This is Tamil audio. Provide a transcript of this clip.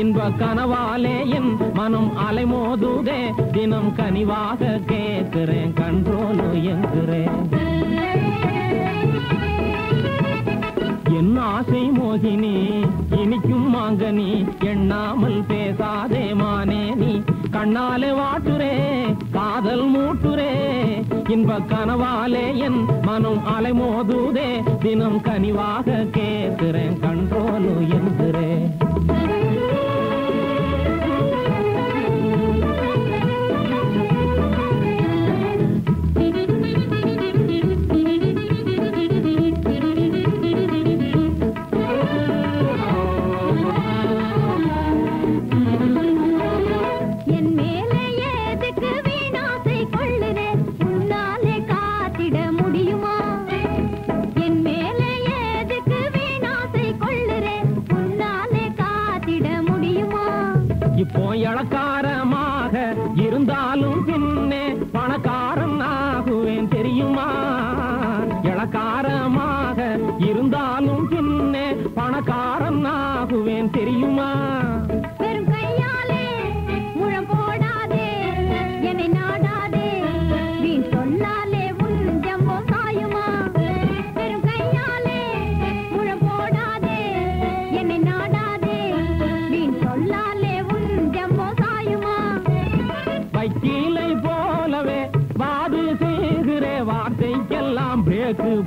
இன்ப கனவாலே என் மனம் அலைமோதுதே தினம் கனிவாக கேட்கிறேன் கண்ட்ரோலு என்கிறேன் என் ஆசை மோகினி இனிக்கும் மாங்கனி எண்ணாமல் பேசாதே மானே நீ கண்ணாலே வாட்டுரே காதல் மூட்டுரே இன்ப கனவாலே என் மனம் அலைமோதுதே தினம் கனிவாக கேட்கிறேன் கண்ட்ரோலு என்கிறேன் என் மேலே எதுக்கு வீணாசை கொள்ளுறே உன்னாலே காத்திட முடியுமா என் மேலே எதுக்கு வீணாசை கொள்ளுறே உன்னாலே காத்திட முடியுமா இப்போ இளக்காரமாக இருந்தாலும் பின்னே பணக்காரன் ஆகுவேன் தெரியுமா இளக்காரமாக இருந்தாலும் பின்னே பணக்காரன் ஆகுவேன் தெரியுமா வெறும் கையாலே முழம் போடாதே என்னை நாடாதே வீண் சொல்லாலே உன் ஜம்பம் சாயுமா வெறும் கையாலே முழம் போடாதே என்னை நாடாதே வீண் சொல்லாலே உன் ஜம்பம் சாயுமா வைக்கீலை போலவே வாது செய்கிறே வார்த்தைக்கெல்லாம் பிரேக்கு